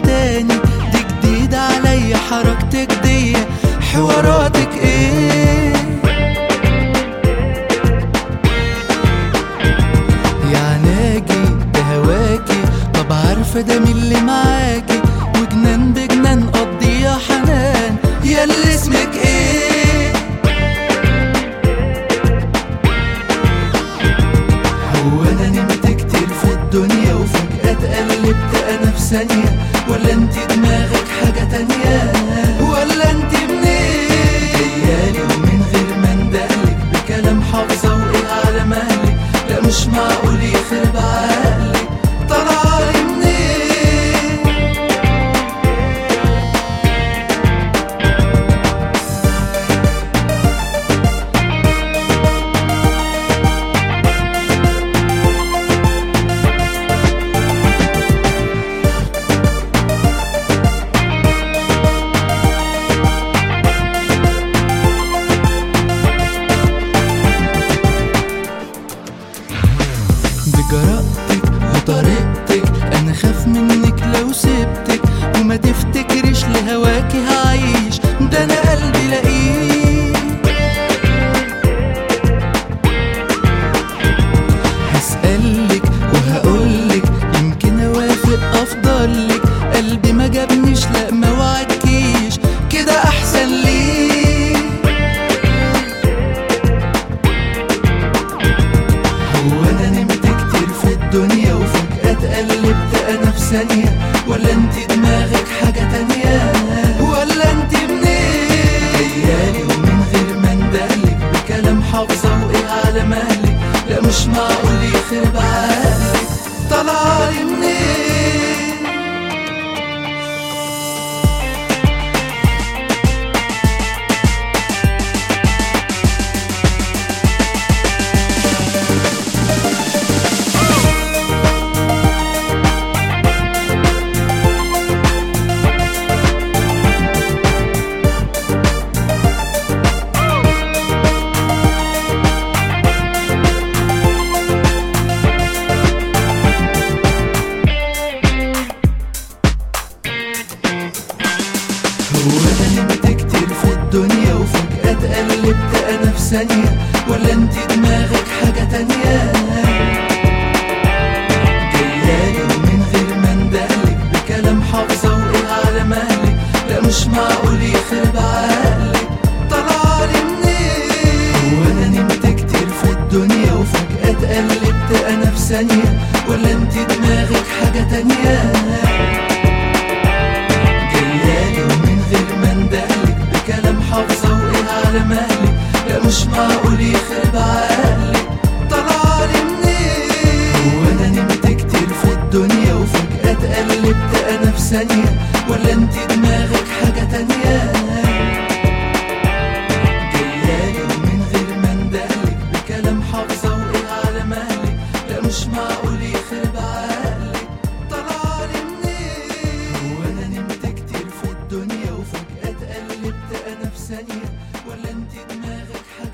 تاني دي جديدة عليا حركتك دي حواراتك ايه يعني اجي بهواكي طب عارفة ده مين اللي معاكي وجنان بجنان قضي يا حنان يا اللي اسمك ايه هو انا نمت كتير في الدنيا وفجأة اتقلبت انا في ثانية ولا انت دماغك حاجة تانية ولا انت منين جايالي ومن غير ما اندهلك بكلام حافظة وايه على مهلك لا مش معقول يخرب عقلك طلعلي منين بجرأتك وطريقتك انا خاف منك لو سبتك وما تفتكرش لهواكي هعيش ده انا قلبي لقيه هسألك وهقولك يمكن اوافق افضلك قلبي ما جابنيش لا ما وعدكيش كده احسن ليه هو انا نمت كتير في الدنيا وفجأة اتقلبت انا في ثانية ولا انت دماغك حاجة تانية ولا انت منين جايالي ومن غير ما اندهلك بكلام حافظة وايه على مهلك لا مش معقول يخرب عقلك طلعلي منين هو انا نمت كتير في الدنيا وفجأة اتقلبت انا في ثانية ولا انت دماغك حاجة تانية جايالي ومن غير ما اندهلك بكلام حافظة وايه على مهلك لا مش معقول يخرب عقلك طلعلي منين هو انا نمت كتير في الدنيا وفجأة اتقلبت انا في ثانية ولا انت دماغك حاجة تانية جايالي ومن غير ما اندهلك بكلام حافظة وايه على مهلك لا مش معقول يخرب عقلك طلعلي منين هو انا نمت كتير في الدنيا وفجأة اتقلبت انا في ثانية ولا انت دماغك حاجة تانية جايالي ومن غير ما اندهلك بكلام حافظة وايه على مهلك لا مش معقول يخرب عقلك طلعلي منين هو انا نمت كتير في الدنيا وفجأة اتقلبت انا في ثانية ولا انت دماغك حاجة